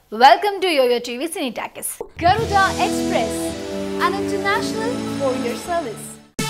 Welcome to YoYo TV Cine Takis. Garuda Express, an international courier service.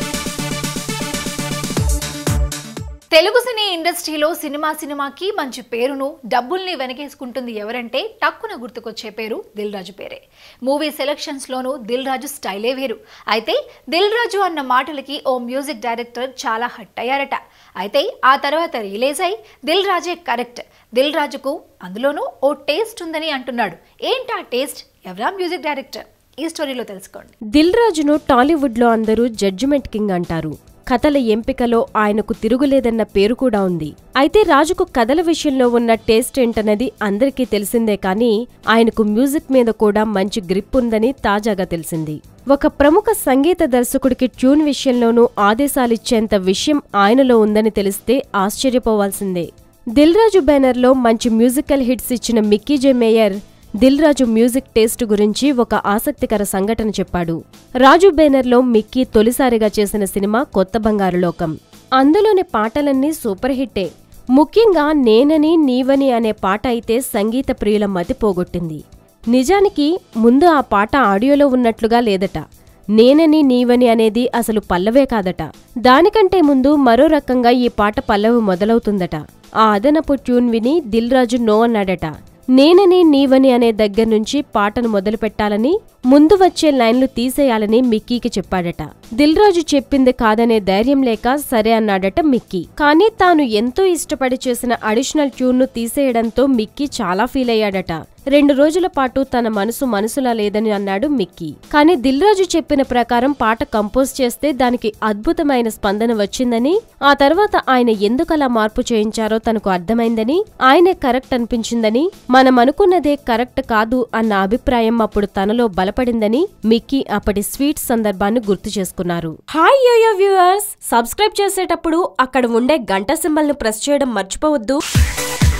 Telugu సినీ ఇండస్ట్రీలో cinema సినిమాకి మంచి పేరును డబ్బుల్ని వెనకేసుకుంటుంది ఎవరంటే టక్కున గుర్తుకొచ్చే పేరు దిల్ రాజు పేరే మూవీ సెలక్షన్స్ లోనూ దిల్ రాజు స్టైలే వేరు అయితే దిల్ రాజు అన్న మాటలకి ఓ మ్యూజిక్ డైరెక్టర్ చాలా హట్ అయ్యారట అయితే ఆ తర్వాత రిలీజ్ అయి దిల్ రాజే కరెక్ట్ దిల్ రాజుకు అందులోనూ ఓ టేస్ట్ ఉందని అంటున్నాడు ఏంటా టేస్ట్ ఎవరా మ్యూజిక్ డైరెక్టర్ ఈ స్టోరీలో తెలుసుకోండి దిల్ రాజును టాలీవుడ్లో అందరూ జడ్జిమెంట్ కింగ్ అంటారు కథల ఎంపికలో ఆయనకు తిరుగులేదన్న పేరు కూడా ఉంది అయితే రాజుకు కథల విషయంలో ఉన్న టేస్ట్ ఏంటన్నది అందరికీ తెలిసిందే కానీ ఆయనకు మ్యూజిక్ మీద కూడా మంచి గ్రిప్ ఉందని తాజాగా తెలిసింది ఒక ప్రముఖ సంగీత దర్శకుడికి ట్యూన్ విషయంలోనూ ఆదేశాలిచ్చేంత విషయం ఆయనలో ఉందని తెలిస్తే ఆశ్చర్యపోవాల్సిందే దిల్ రాజు బ్యానర్లో మంచి మ్యూజికల్ హిట్స్ ఇచ్చిన మిక్కీ జె మేయర్ దిల్ రాజు మ్యూజిక్ టేస్ట్ గురించి ఒక ఆసక్తికర సంఘటన చెప్పాడు రాజు బేనర్లో మిక్కీ తొలిసారిగా చేసిన సినిమా కొత్త బంగారు లోకం అందులోని పాటలన్నీ సూపర్ హిట్టే ముఖ్యంగా నేనని నీవని అనే పాట అయితే సంగీత ప్రియుల మతి పోగొట్టింది నిజానికి ముందు ఆ పాట ఆడియోలో ఉన్నట్లుగా లేదట నేనని నీవని అనేది అసలు పల్లవే కాదట దానికంటే ముందు మరో రకంగా ఈ పాట పల్లవి మొదలవుతుందట ఆ అదనపు ట్యూన్ విని దిల్ రాజు నో అన్నాడట నేనని నీవని అనే దగ్గర నుంచి పాటను మొదలుపెట్టాలని ముందు వచ్చే లైన్లు తీసేయాలని మిక్కీకి చెప్పాడట దిల్ రాజు చెప్పింది కాదనే ధైర్యం లేక సరే అన్నాడట మిక్కీ కానీ తాను ఎంతో ఇష్టపడి చేసిన అడిషనల్ ట్యూన్ను తీసేయడంతో మిక్కీ చాలా ఫీల్ అయ్యాడట రెండు రోజుల పాటు తన మనసు మనసులా లేదని అన్నాడు మిక్కీ కానీ దిల్ రాజు చెప్పిన ప్రకారం పాట కంపోజ్ చేస్తే దానికి అద్భుతమైన స్పందన వచ్చిందని ఆ తర్వాత ఆయన ఎందుకలా మార్పు చేయించారో తనకు అర్థమైందని ఆయనే కరెక్ట్ అనిపించిందని మనం అనుకున్నదే కరెక్ట్ కాదు అన్న అభిప్రాయం అప్పుడు తనలో బలపడిందని మిక్కీ అప్పటి స్వీట్ సందర్భాన్ని గుర్తు చేసుకున్నారు హాయ్ యోయో వ్యూవర్స్ సబ్స్క్రైబ్ చేసేటప్పుడు అక్కడ ఉండే గంట సింబల్ ను ప్రెస్ చేయడం మర్చిపోవద్దు